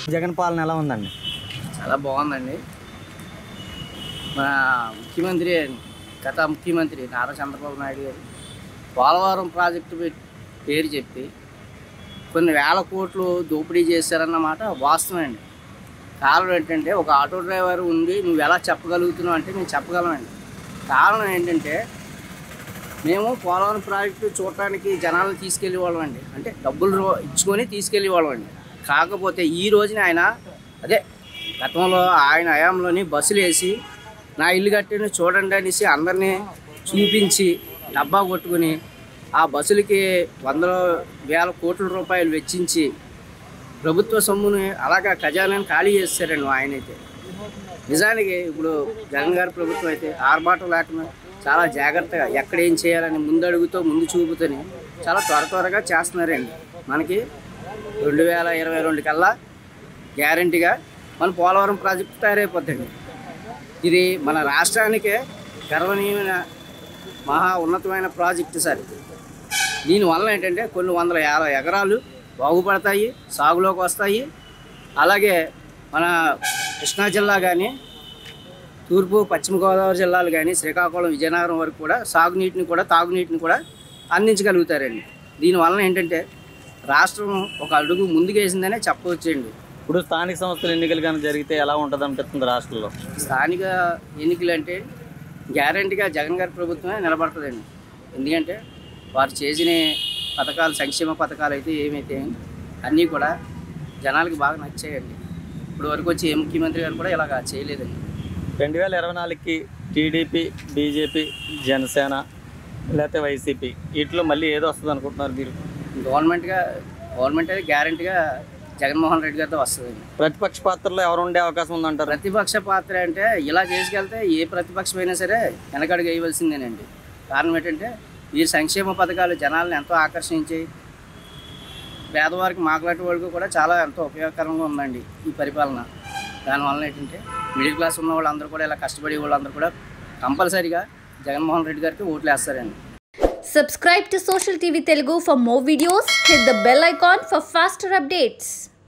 జగన్ పాలన ఎలా ఉందండి చాలా బాగుందండి మన ముఖ్యమంత్రి గత ముఖ్యమంత్రి నారా చంద్రబాబు నాయుడు గారు పోలవరం ప్రాజెక్టు పె- పేరు చెప్పి కొన్ని వేల కోట్లు దోపిడీ చేశారన్నమాట వాస్తవం అండి కారణం ఏంటంటే ఒక ఆటో డ్రైవర్ ఉండి నువ్వు ఎలా చెప్పగలుగుతున్నావు అంటే మేము చెప్పగలమండి కారణం ఏంటంటే మేము పోలవరం ప్రాజెక్టు చూడటానికి జనాలను తీసుకెళ్ళేవాళ్ళం అండి అంటే డబ్బులు రో- ఇచ్చుకొని తీసుకెళ్ళేవాళ్ళం అండి కాకపోతే ఈ రోజున ఆయన అదే గతంలో ఆయన హయాంలోని బస్సులు వేసి నా ఇల్లు కట్టిన చూడండి అనేసి అందరినీ చూపించి డబ్బా కొట్టుకుని ఆ బస్సులకి వందల వేల కోట్ల రూపాయలు వెచ్చించి ప్రభుత్వ సొమ్ముని అలాగా ఖజానాన్ని ఖాళీ చేస్తారండి ఆయనైతే నిజానికి ఇప్పుడు జగన్ గారి ప్రభుత్వం అయితే ఆర్భాటం లేకుండా చాలా జాగ్రత్తగా ఎక్కడ ఏం చేయాలని ముందడుగుతో ముందు చూపుతోని చాలా త్వర త్వరగా చేస్తున్నారండి మనకి రెండు వేల ఇరవై రెండు కల్లా గ్యారంటీగా మన పోలవరం ప్రాజెక్టు తయారైపోద్దండి ఇది మన రాష్ట్రానికే గర్వనీయమైన మహా ఉన్నతమైన ప్రాజెక్టు సార్ ఇది. దీనివల్ల ఏంటంటే కొన్ని వందల యాభై ఎకరాలు బాగుపడతాయి సాగులోకి వస్తాయి అలాగే మన కృష్ణా జిల్లా కానీ తూర్పు పశ్చిమ గోదావరి జిల్లాలు కానీ శ్రీకాకుళం విజయనగరం వరకు కూడా సాగునీటిని కూడా తాగునీటిని కూడా అందించగలుగుతారండి దీనివల్ల ఏంటంటే రాష్ట్రం ఒక అడుగు ముందుకేసిందనే చెప్పవచ్చండి ఇప్పుడు స్థానిక సంస్థల ఎన్నికలు కానీ జరిగితే ఎలా ఉంటుంది అనిపిస్తుంది రాష్ట్రంలో స్థానిక ఎన్నికలు అంటే గ్యారంటీగా జగన్ గారి ప్రభుత్వమే నిలబడుతుందండి ఎందుకంటే వారు చేసిన పథకాలు సంక్షేమ పథకాలు అయితే ఏమైతే అన్నీ కూడా జనాలకి బాగా నచ్చాయండి ఇప్పుడు వరకు వచ్చి ఏ ముఖ్యమంత్రి గారు కూడా ఇలాగా చేయలేదండి రెండు వేల ఇరవై నాలుగుకి టీడీపీ బీజేపీ జనసేన లేకపోతే వైసీపీ వీటిలో మళ్ళీ ఏదో వస్తుంది అనుకుంటున్నారు మీరు గవర్నమెంట్గా గవర్నమెంట్ అయితే గ్యారంటీగా జగన్మోహన్ రెడ్డి గారితో వస్తుందండి ప్రతిపక్ష పాత్రలో ఎవరు ఉండే అవకాశం ఉందంటారు ప్రతిపక్ష పాత్ర అంటే ఇలా చేసుకెళ్తే ఏ ప్రతిపక్షమైనా సరే వెనకడుగు వేయవలసిందేనండి కారణం ఏంటంటే ఈ సంక్షేమ పథకాలు జనాలను ఎంతో ఆకర్షించి పేదవారికి మాట్లాడే వాళ్ళకి కూడా చాలా ఎంతో ఉపయోగకరంగా ఉందండి ఈ పరిపాలన దానివల్ల ఏంటంటే మిడిల్ క్లాస్ ఉన్న వాళ్ళందరూ కూడా ఇలా కష్టపడే వాళ్ళందరూ కూడా కంపల్సరీగా జగన్మోహన్ రెడ్డి గారికి ఓట్లు వేస్తారండి Subscribe to Social TV Telugu for more videos. Hit the bell icon for faster updates.